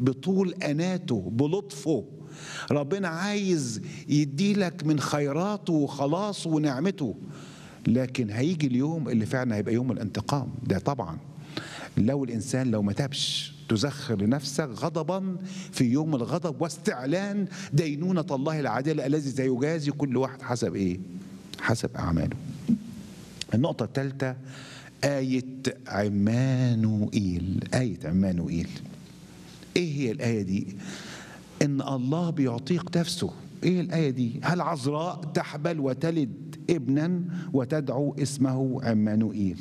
بطول اناته بلطفه ربنا عايز يديلك من خيراته وخلاصه ونعمته لكن هيجي اليوم اللي فعلا هيبقى يوم الانتقام ده طبعا لو الانسان لو ما تابش تزخر لنفسك غضبا في يوم الغضب واستعلان دينونة الله العادلة الذي سيجازي كل واحد حسب ايه حسب اعماله النقطة الثالثة آية عمانوئيل آية عمانوئيل ايه هي الآية دي ان الله بيعطيك نفسه ايه الآية دي هل عذراء تحبل وتلد ابنا وتدعو اسمه عمانوئيل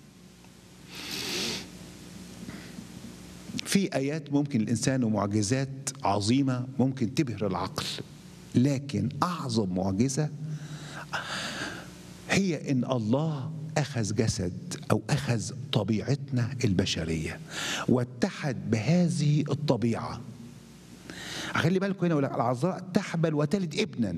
في آيات ممكن الإنسان ومعجزات عظيمة ممكن تبهر العقل لكن أعظم معجزة هي إن الله أخذ جسد أو أخذ طبيعتنا البشرية واتحد بهذه الطبيعة خلي بالكم هنا العذراء تحبل وتلد ابنا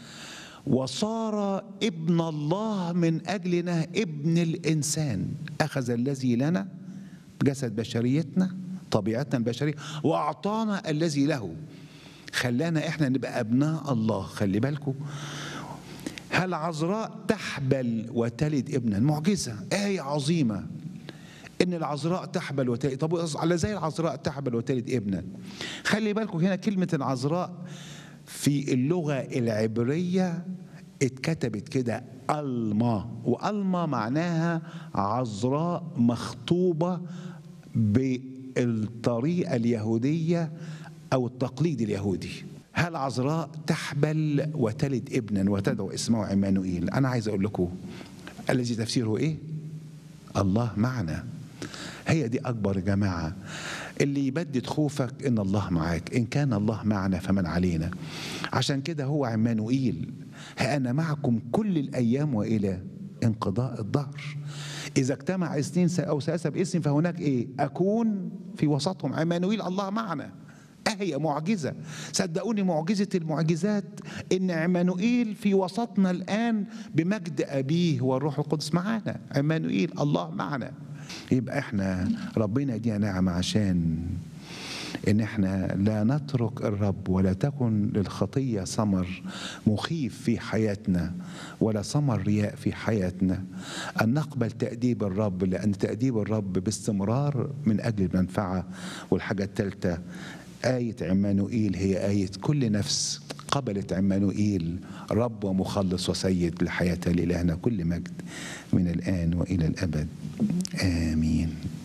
وصار ابن الله من أجلنا ابن الإنسان أخذ الذي لنا جسد بشريتنا طبيعتنا البشرية وأعطانا الذي له خلانا إحنا نبقى أبناء الله خلي بالكم هل عذراء تحبل وتلد ابنا معجزة آية عظيمة إن العذراء تحبل وتلد طب على زي العذراء تحبل وتلد ابنا خلي بالكم هنا كلمة العذراء في اللغة العبرية اتكتبت كده ألما وألما معناها عذراء مخطوبة بالطريقة اليهودية أو التقليد اليهودي هل عذراء تحبل وتلد ابنا وتدعو اسمه عمانوئيل أنا عايز أقول لكم الذي تفسيره إيه الله معنا هي دي أكبر جماعة اللي يبدد خوفك إن الله معاك إن كان الله معنا فمن علينا عشان كده هو عمانوئيل ها أنا معكم كل الأيام وإلى انقضاء الدهر إذا اجتمع اثنين أو ثلاثة باسم فهناك إيه أكون في وسطهم عمانوئيل الله معنا هي معجزة صدقوني معجزة المعجزات إن عمانوئيل في وسطنا الآن بمجد أبيه والروح القدس معنا عمانوئيل الله معنا يبقى احنا ربنا يدينا نعمة عشان ان احنا لا نترك الرب ولا تكن للخطيه ثمر مخيف في حياتنا ولا ثمر رياء في حياتنا ان نقبل تاديب الرب لان تاديب الرب باستمرار من اجل المنفعه والحاجه الثالثه آية عمانوئيل هي آية كل نفس قبلت عمانوئيل رب ومخلص وسيد لحياتها لإلهنا كل مجد من الآن وإلى الأبد آمين